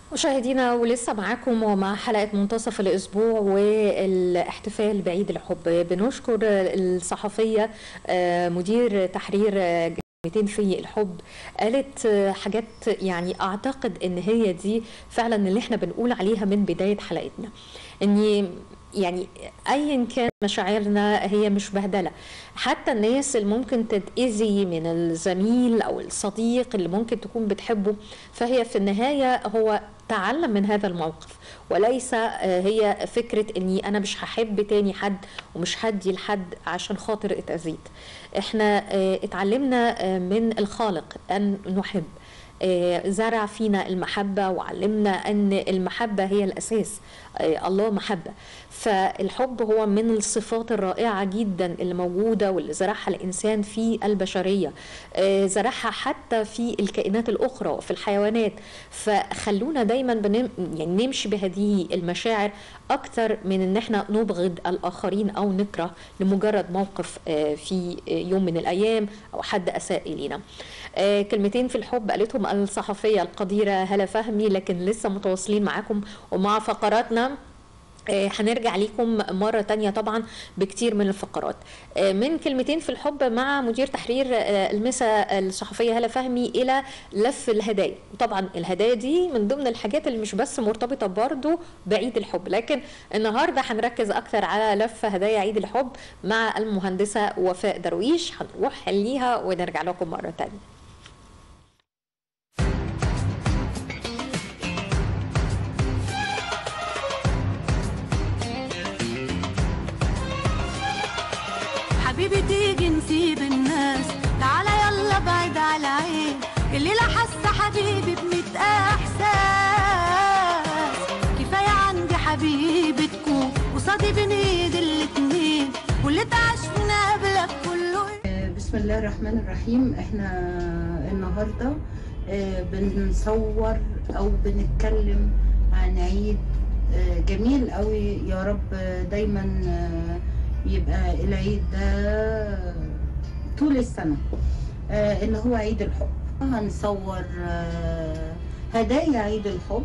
مشاهدينا ولسه معاكم ومع حلقة منتصف الأسبوع والاحتفال بعيد الحب بنشكر الصحفية آه، مدير تحرير آه، كلمتين في الحب قالت آه، حاجات يعني اعتقد ان هي دي فعلا اللي احنا بنقول عليها من بدايه حلقتنا ان يعني ايا كان مشاعرنا هي مش بهدله حتى الناس اللي ممكن تتاذي من الزميل او الصديق اللي ممكن تكون بتحبه فهي في النهايه هو تعلم من هذا الموقف وليس آه، هي فكره اني انا مش هحب تاني حد ومش هدي لحد عشان خاطر اتاذيت احنا آه، اتعلمنا آه، من الخالق ان نحب آه، زرع فينا المحبة وعلمنا أن المحبة هي الأساس آه، الله محبة فالحب هو من الصفات الرائعة جدا اللي موجودة واللي زرعها الإنسان في البشرية آه، زرعها حتى في الكائنات الأخرى وفي الحيوانات فخلونا دايما بنم يعني نمشي بهذه المشاعر أكتر من أن احنا نبغض الآخرين أو نكره لمجرد موقف آه، في يوم من الأيام أو حد أساء إلينا آه، كلمتين في الحب قالتهم الصحفية القديرة هلا فهمي لكن لسه متواصلين معاكم ومع فقراتنا آه، هنرجع ليكم مرة تانية طبعا بكتير من الفقرات آه، من كلمتين في الحب مع مدير تحرير آه، المسا الصحفية هلا فهمي إلى لف الهدايا وطبعا الهدايا دي من ضمن الحاجات اللي مش بس مرتبطة برضو بعيد الحب لكن النهاردة هنركز أكتر على لف هدايا عيد الحب مع المهندسة وفاء درويش هنروح ليها ونرجع لكم مرة تانية حبيبي تيجي نسيب الناس تعالى يلا بعيد على عين الليلة حاسة حبيبي بميت احساس كفاية عندي حبيبي تكون قصادي بين ايد الاتنين واللي تعيش من قبلك كله بسم الله الرحمن الرحيم احنا النهارده آه، بنصور او بنتكلم عن عيد آه، جميل قوي يا رب دايما آه، يبقى العيد ده طول السنة آه، اللي هو عيد الحب هنصور آه، هدايا عيد الحب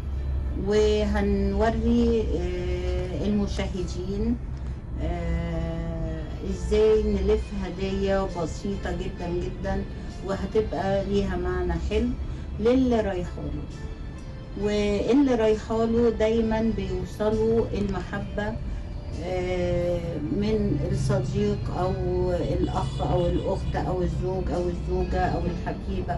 وهنوري آه، المشاهدين آه، ازاي نلف هدية بسيطة جدا جدا وهتبقى ليها معنى حلو للي رايحاله واللي رايحاله دايما بيوصلوا المحبة آه، من الصديق او الاخ او الاخت او الزوج او الزوجة او الحبيبة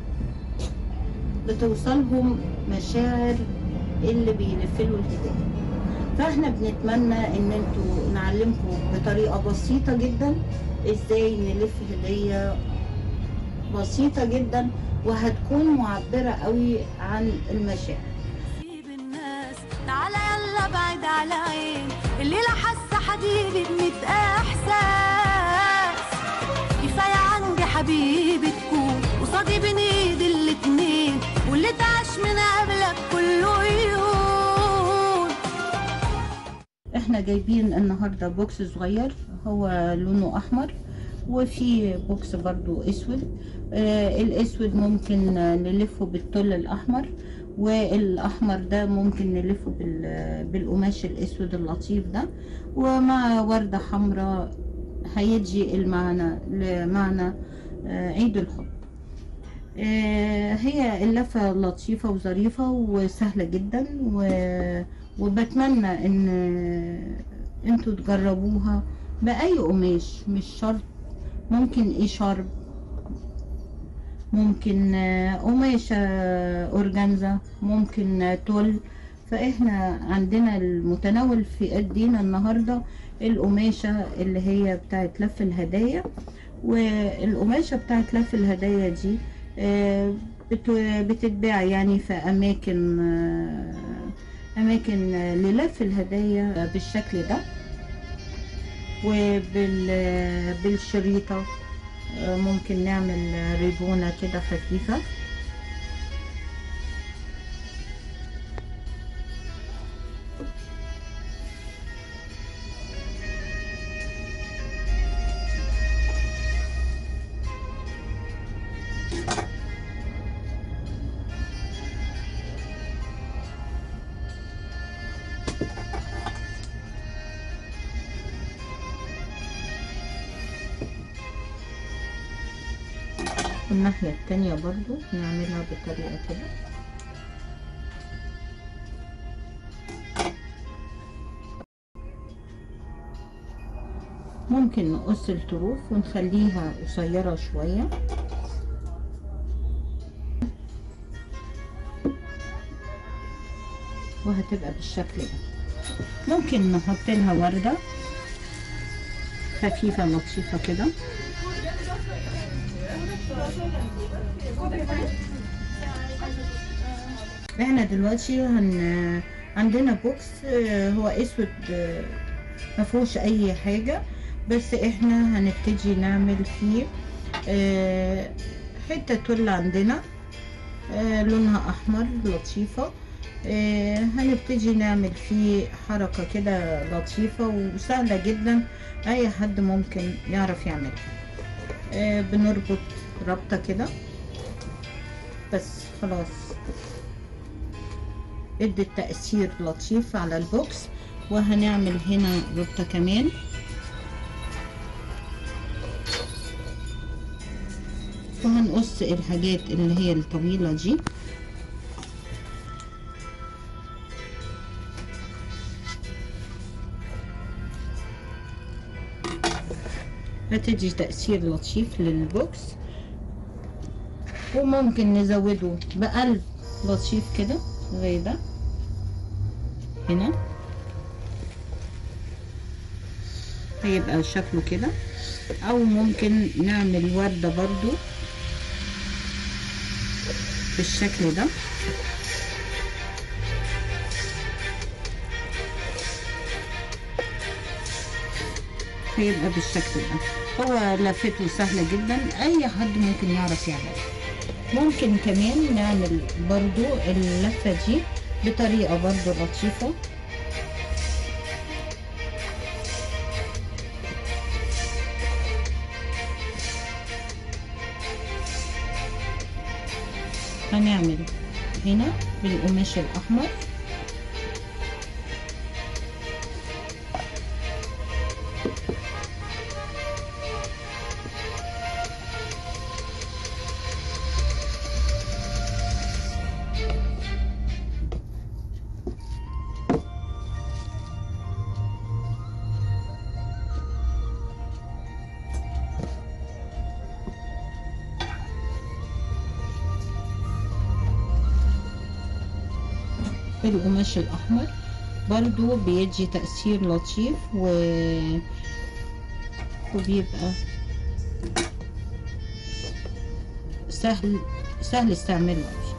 بتوصلهم مشاعر اللي بيلفلوا الهدايا فاحنا بنتمنى ان انتوا نعلمكم بطريقة بسيطة جدا ازاي نلف هدية بسيطة جدا وهتكون معبرة قوي عن المشاعر نسيب الناس تعالى يلا بعيد على عين الليلة حاسة حبيبي بميت احساس كفاية عندي حبيبي تكون قصادي بين ايد الاتنين واللي تعيش من قبلك كله يهون احنا جايبين النهارده بوكس صغير هو لونه احمر وفي بوكس برضو اسود آه الاسود ممكن آه، نلفه بالتل الاحمر والاحمر ده ممكن نلفه بال- بالقماش الاسود اللطيف ده ومع ورده حمراء هيدي المعنى لمعنى آه عيد الحب آه، هي اللفة لطيفة وظريفة وسهلة جدا و... وبتمنى ان انتوا تجربوها بأي قماش مش شرط ممكن ايه شرب ممكن آه، قماشة أورجانزا ممكن آه، تول فاحنا عندنا المتناول في ايدينا النهارده القماشة اللي هي بتاعت لف الهدايا والقماشة بتاعت لف الهدايا دي آه، بت- بتتباع يعني في أماكن آه، أماكن آه، للف الهدايا بالشكل ده وبالشريطة ممكن نعمل ريبونة كده خفيفة الناحية التانية برضو نعملها بطريقة كده ممكن نقص الطروف ونخليها قصيرة شوية وهتبقى بالشكل ده ممكن نحط لها وردة خفيفة لطيفة كده احنا دلوقتي هن... عندنا بوكس آه، هو اسود آه، مفهوش اي حاجة بس احنا هنبتدي نعمل فيه آه، حتة تل عندنا آه، لونها احمر لطيفة آه، هنبتدي نعمل فيه حركة كده لطيفة وسهلة جدا اي حد ممكن يعرف يعملها آه، بنربط ربطة كده بس خلاص ادت تأثير لطيف على البوكس وهنعمل هنا ربطة كمان وهنقص الحاجات اللي هي الطويلة دي هتدي تأثير لطيف للبوكس وممكن نزوده بقلب لطيف كده زي ده هنا هيبقى شكله كده او ممكن نعمل وردة برضو بالشكل ده هيبقى بالشكل ده هو لفته سهلة جدا اي حد ممكن يعرف يعملها ممكن كمان نعمل برضو اللفة دي بطريقة برضو لطيفة هنعمل هنا بالقماش الأحمر القماش الأحمر برضو بيدي تأثير لطيف و... وبيبقى سهل سهل استعماله أوي.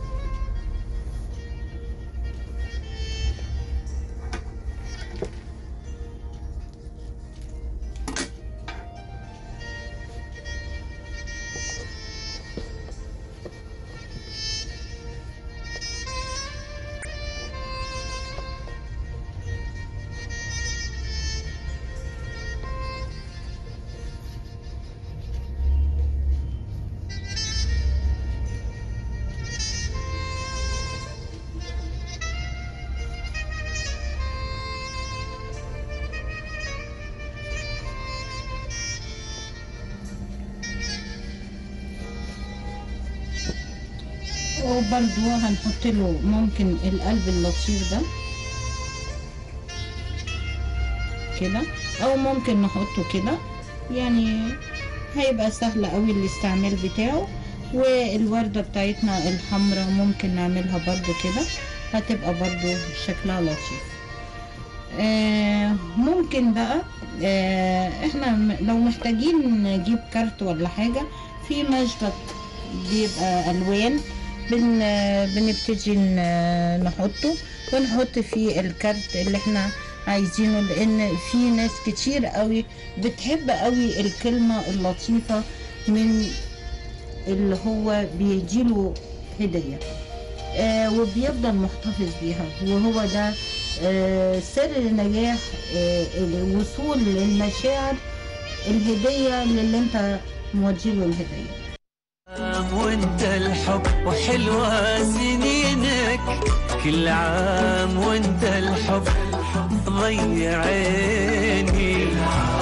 وبرضو هنحط له ممكن القلب اللطيف ده كده او ممكن نحطه كده يعني هيبقى سهل قوي الاستعمال بتاعه والوردة بتاعتنا الحمراء ممكن نعملها برضو كده هتبقى برضو شكلها لطيف آه ممكن بقى آه احنا م- لو محتاجين نجيب كارت ولا حاجة في مشبك بيبقى الوان بن بنبتدي ن- نحطه ونحط فيه الكارت اللي احنا عايزينه لان في ناس كتير قوي بتحب قوي الكلمة اللطيفة من اللي هو بيجيله هدية آه وبيفضل محتفظ بيها وهو ده آه سر نجاح آه الوصول للمشاعر الهدية للي انت موجهله الهدية وانت الحب وحلوة سنينك كل عام وانت الحب ضيع عيني